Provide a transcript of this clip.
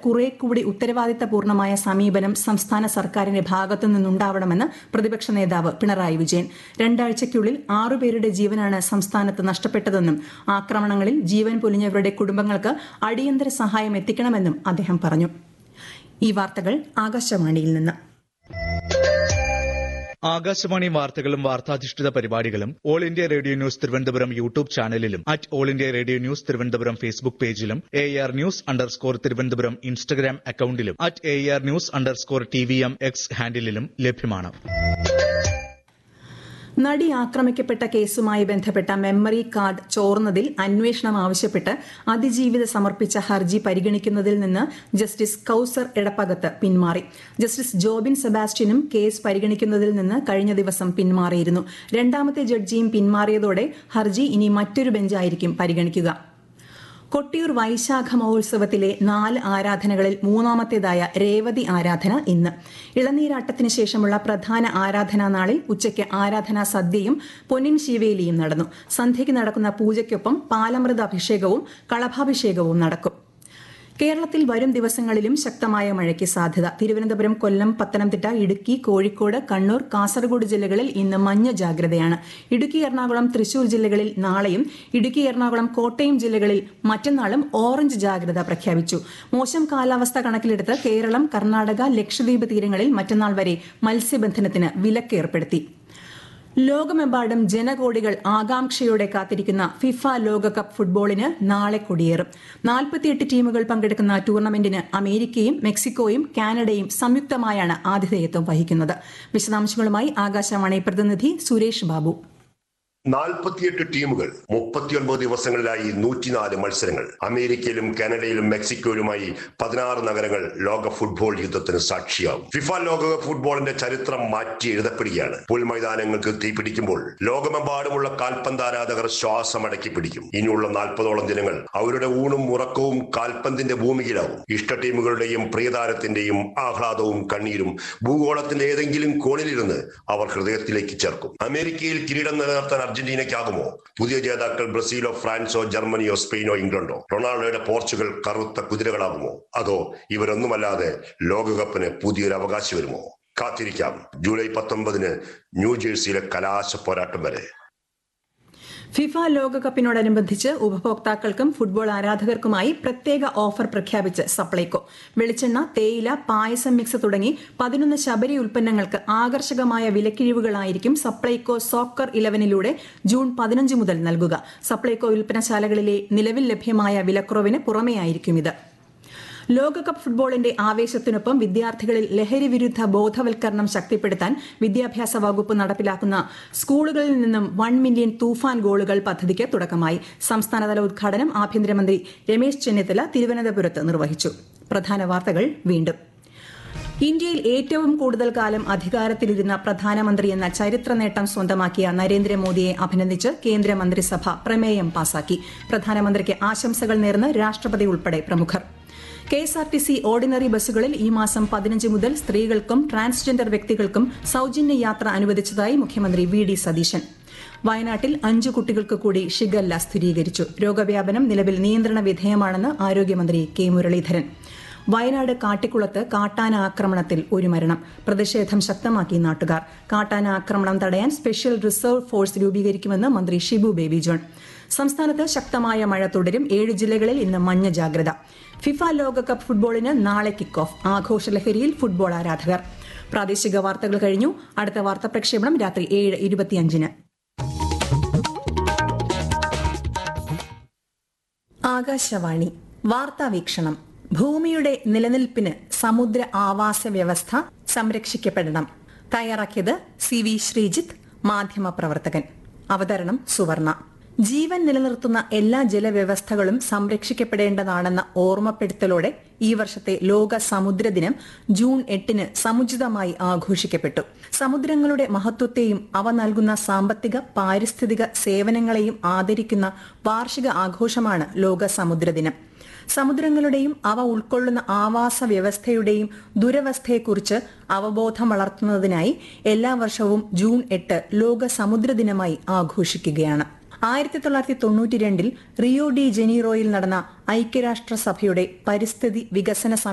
കുറെ കൂടി ഉത്തരവാദിത്തപൂർണമായ സമീപനം സംസ്ഥാന സർക്കാരിന്റെ ഭാഗത്തു നിന്നുണ്ടാവണമെന്ന് പ്രതിപക്ഷ നേതാവ് പിണറായി വിജയൻ രണ്ടാഴ്ചയ്ക്കുള്ളിൽ ആറുപേരുടെ ജീവനാണ് സംസ്ഥാനത്ത് നഷ്ടപ്പെട്ടതെന്നും ആക്രമണങ്ങളിൽ ജീവൻ പൊലിഞ്ഞവരുടെ കുടുംബങ്ങൾക്ക് അടിയന്തര സഹായം എത്തിക്കണമെന്നും അദ്ദേഹം പറഞ്ഞു ഈ വാർത്തകൾ ആകാശവാണിയിൽ നിന്ന് ആകാശവാണി വാർത്തകളും വാർത്താധിഷ്ഠിത പരിപാടികളും All India Radio news Thiruvananthapuram YouTube ചാനലിലും at All India Radio news Thiruvananthapuram Facebook പേജിലും A R news underscore Thiruvananthapuram Instagram അക്കൌണ്ടിലും at A R news underscore T V M X ഹാൻഡിലും ലഭ്യമാണ് നടി ആക്രമിക്കപ്പെട്ട കേസുമായി ബന്ധപ്പെട്ട മെമ്മറി കാർഡ് ചോർന്നതിൽ അന്വേഷണം ആവശ്യപ്പെട്ട് അതിജീവിത സമർപ്പിച്ച ഹർജി പരിഗണിക്കുന്നതിൽ നിന്ന് ജസ്റ്റിസ് കൌസർ എടപ്പകത്ത് പിന്മാറി ജസ്റ്റിസ് ജോബിൻ സെബാസ്റ്റ്യനും കേസ് പരിഗണിക്കുന്നതിൽ നിന്ന് കഴിഞ്ഞ ദിവസം പിന്മാറിയിരുന്നു രണ്ടാമത്തെ ജഡ്ജിയും പിന്മാറിയതോടെ ഹർജി ഇനി മറ്റൊരു ബെഞ്ചായിരിക്കും പരിഗണിക്കുക കൊട്ടിയൂർ വൈശാഖ മഹോത്സവത്തിലെ നാല് ആരാധനകളിൽ മൂന്നാമത്തേതായ രേവതി ആരാധന ഇന്ന് ഇളനീരാട്ടത്തിന് ശേഷമുള്ള പ്രധാന ആരാധനാ നാളിൽ ഉച്ചയ്ക്ക് ആരാധനാ സദ്യയും പൊന്നിൻ ശിവേലിയും നടന്നു സന്ധ്യയ്ക്ക് നടക്കുന്ന പൂജയ്ക്കൊപ്പം പാലമൃത അഭിഷേകവും കളഭാഭിഷേകവും നടക്കും കേരളത്തിൽ വരും ദിവസങ്ങളിലും ശക്തമായ മഴയ്ക്ക് സാധ്യത തിരുവനന്തപുരം കൊല്ലം പത്തനംതിട്ട ഇടുക്കി കോഴിക്കോട് കണ്ണൂർ കാസർഗോഡ് ജില്ലകളിൽ ഇന്ന് മഞ്ഞ ജാഗ്രതയാണ് ഇടുക്കി എറണാകുളം തൃശൂർ ജില്ലകളിൽ നാളെയും ഇടുക്കി എറണാകുളം കോട്ടയം ജില്ലകളിൽ മറ്റന്നാളും ഓറഞ്ച് ജാഗ്രത പ്രഖ്യാപിച്ചു മോശം കാലാവസ്ഥ കണക്കിലെടുത്ത് കേരളം കർണാടക ലക്ഷദ്വീപ് തീരങ്ങളിൽ മറ്റന്നാൾ വരെ മത്സ്യബന്ധനത്തിന് വിലക്ക് ഏർപ്പെടുത്തി ലോകമെമ്പാടും ജനകോടികൾ ആകാംക്ഷയോടെ കാത്തിരിക്കുന്ന ഫിഫ ലോകകപ്പ് ഫുട്ബോളിന് നാളെ കൊടിയേറും നാൽപ്പത്തിയെട്ട് ടീമുകൾ പങ്കെടുക്കുന്ന ടൂർണമെന്റിന് അമേരിക്കയും മെക്സിക്കോയും കാനഡയും സംയുക്തമായാണ് ആതിഥേയത്വം വഹിക്കുന്നത് വിശദാംശങ്ങളുമായി ആകാശവാണി പ്രതിനിധി സുരേഷ് ബാബു നാൽപ്പത്തിയെട്ട് ടീമുകൾ മുപ്പത്തിയൊൻപത് ദിവസങ്ങളിലായി നൂറ്റിനാല് മത്സരങ്ങൾ അമേരിക്കയിലും കാനഡയിലും മെക്സിക്കോയിലുമായി പതിനാറ് നഗരങ്ങൾ ലോക ഫുട്ബോൾ യുദ്ധത്തിന് സാക്ഷിയാവും ഫിഫ ലോകകപ്പ് ഫുട്ബോളിന്റെ ചരിത്രം മാറ്റി എഴുതപ്പെടുകയാണ് പുൽമൈതാനങ്ങൾക്ക് തീപിടിക്കുമ്പോൾ ലോകമെമ്പാടുമുള്ള കാൽപന്താരാധകർ ശ്വാസമടക്കി പിടിക്കും ഇനിയുള്ള നാൽപ്പതോളം ദിനങ്ങൾ അവരുടെ ഊണും ഉറക്കവും കാൽപന്തിന്റെ ഭൂമിയിലാവും ഇഷ്ട ടീമുകളുടെയും പ്രിയതാരത്തിന്റെയും ആഹ്ലാദവും കണ്ണീരും ഭൂഗോളത്തിന്റെ ഏതെങ്കിലും കോണിലിരുന്ന് അവർ ഹൃദയത്തിലേക്ക് ചേർക്കും അമേരിക്കയിൽ കിരീടം നിലനിർത്താൻ അർജന്റീനയ്ക്കാകുമോ പുതിയ ജേതാക്കൾ ബ്രസീലോ ഫ്രാൻസോ ജർമ്മനിയോ സ്പെയിനോ ഇംഗ്ലണ്ടോ റൊണാൾഡോയുടെ പോർച്ചുഗൽ കറുത്ത കുതിരകളാകുമോ അതോ ഇവരൊന്നുമല്ലാതെ ലോകകപ്പിന് പുതിയൊരു അവകാശി വരുമോ കാത്തിരിക്കാം ജൂലൈ പത്തൊമ്പതിന് ന്യൂജേഴ്സിയിലെ കലാശ പോരാട്ടം വരെ ഫിഫ ലോകകപ്പിനോടനുബന്ധിച്ച് ഉപഭോക്താക്കൾക്കും ഫുട്ബോൾ ആരാധകർക്കുമായി പ്രത്യേക ഓഫർ പ്രഖ്യാപിച്ച് സപ്ലൈകോ വെളിച്ചെണ്ണ തേയില പായസം മിക്സ് തുടങ്ങി പതിനൊന്ന് ശബരി ഉൽപ്പന്നങ്ങൾക്ക് ആകർഷകമായ വിലക്കിഴിവുകളായിരിക്കും സപ്ലൈകോ സോക്കർ ഇലവനിലൂടെ ജൂൺ പതിനഞ്ച് മുതൽ നൽകുക സപ്ലൈകോ വിൽപ്പനശാലകളിലെ നിലവിൽ ലഭ്യമായ വിലക്കുറവിന് പുറമെയായിരിക്കും ഇത് ലോകകപ്പ് ഫുട്ബോളിന്റെ ആവേശത്തിനൊപ്പം വിദ്യാർത്ഥികളിൽ ലഹരി വിരുദ്ധ ബോധവൽക്കരണം ശക്തിപ്പെടുത്താൻ വിദ്യാഭ്യാസ വകുപ്പ് നടപ്പിലാക്കുന്ന സ്കൂളുകളിൽ നിന്നും വൺ മില്യൺ തൂഫാൻ ഗോളുകൾ പദ്ധതിക്ക് തുടക്കമായി സംസ്ഥാനതല ഉദ്ഘാടനം ആഭ്യന്തരമന്ത്രി രമേശ് ചെന്നിത്തല തിരുവനന്തപുരത്ത് നിർവഹിച്ചു പ്രധാന വാർത്തകൾ വീണ്ടും ഇന്ത്യയിൽ ഏറ്റവും കൂടുതൽ കാലം അധികാരത്തിലിരുന്ന പ്രധാനമന്ത്രി എന്ന ചരിത്ര നേട്ടം സ്വന്തമാക്കിയ നരേന്ദ്രമോദിയെ അഭിനന്ദിച്ച് കേന്ദ്രമന്ത്രിസഭ പ്രമേയം പാസാക്കി പ്രധാനമന്ത്രിക്ക് ആശംസകൾ നേർന്ന് രാഷ്ട്രപതി ഉൾപ്പെടെ പ്രമുഖർ K S R T C ordinary ബസ്സുകളിൽ ഈ മാസം പതിനഞ്ച് മുതൽ സ്ത്രീകൾക്കും ട്രാൻസ്ജെൻഡർ വ്യക്തികൾക്കും സൌജന്യ യാത്ര അനുവദിച്ചതായി മുഖ്യമന്ത്രി വി ഡി സതീശൻ വയനാട്ടിൽ അഞ്ചു കുട്ടികൾക്ക് കൂടി ഷിഗല്ല സ്ഥിരീകരിച്ചു രോഗവ്യാപനം നിലവിൽ നിയന്ത്രണ വിധേയമാണെന്ന് ആരോഗ്യമന്ത്രി കെ മുരളീധരൻ വയനാട് കാട്ടിക്കുളത്ത് കാട്ടാന ആക്രമണത്തിൽ ഒരു മരണം പ്രതിഷേധം ശക്തമാക്കി നാട്ടുകാർ കാട്ടാന ആക്രമണം തടയാൻ സ്പെഷ്യൽ റിസർവ് ഫോഴ്സ് രൂപീകരിക്കുമെന്ന് മന്ത്രി ഷിബു ബേബി ജോൺ സംസ്ഥാനത്ത് ശക്തമായ മഴ തുടരും ഏഴ് ജില്ലകളിൽ ഇന്ന് മഞ്ഞ ജാഗ്രത ഫിഫ ലോകകപ്പ് ഫുട്ബോളിന് നാളെ കിക്ക് ഓഫ് ആഘോഷലഹരിയിൽ ഫുട്ബോൾ ആരാധകർ പ്രാദേശിക വാർത്തകൾ കഴിഞ്ഞു അടുത്ത വാർത്താ പ്രക്ഷേപണം രാത്രി ഏഴ് ഇരുപത്തിയഞ്ചിന് ആകാശവാണി വാർത്താ വീക്ഷണം ഭൂമിയുടെ നിലനിൽപ്പിന് സമുദ്ര ആവാസ വ്യവസ്ഥ സംരക്ഷിക്കപ്പെടണം തയ്യാറാക്കിയത് സി വി ശ്രീജിത്ത് മാധ്യമപ്രവർത്തകൻ അവതരണം സുവർണ ജീവൻ നിലനിർത്തുന്ന എല്ലാ ജലവ്യവസ്ഥകളും സംരക്ഷിക്കപ്പെടേണ്ടതാണെന്ന ഓർമ്മപ്പെടുത്തലോടെ ഈ വർഷത്തെ ലോക സമുദ്ര ദിനം ജൂൺ എട്ടിന് സമുചിതമായി ആഘോഷിക്കപ്പെട്ടു സമുദ്രങ്ങളുടെ മഹത്വത്തെയും അവ നൽകുന്ന സാമ്പത്തിക പാരിസ്ഥിതിക സേവനങ്ങളെയും ആദരിക്കുന്ന വാർഷിക ആഘോഷമാണ് ലോക സമുദ്ര ദിനം സമുദ്രങ്ങളുടെയും അവ ഉൾക്കൊള്ളുന്ന ആവാസ വ്യവസ്ഥയുടെയും ദുരവസ്ഥയെക്കുറിച്ച് അവബോധം വളർത്തുന്നതിനായി എല്ലാ വർഷവും ജൂൺ എട്ട് ലോക സമുദ്ര ദിനമായി ആഘോഷിക്കുകയാണ് ആയിരത്തി തൊള്ളായിരത്തി തൊണ്ണൂറ്റി രണ്ടിൽ റിയോ ഡി ജനീറോയിൽ നടന്ന ഐക്യരാഷ്ട്രസഭയുടെ പരിസ്ഥിതി വികസന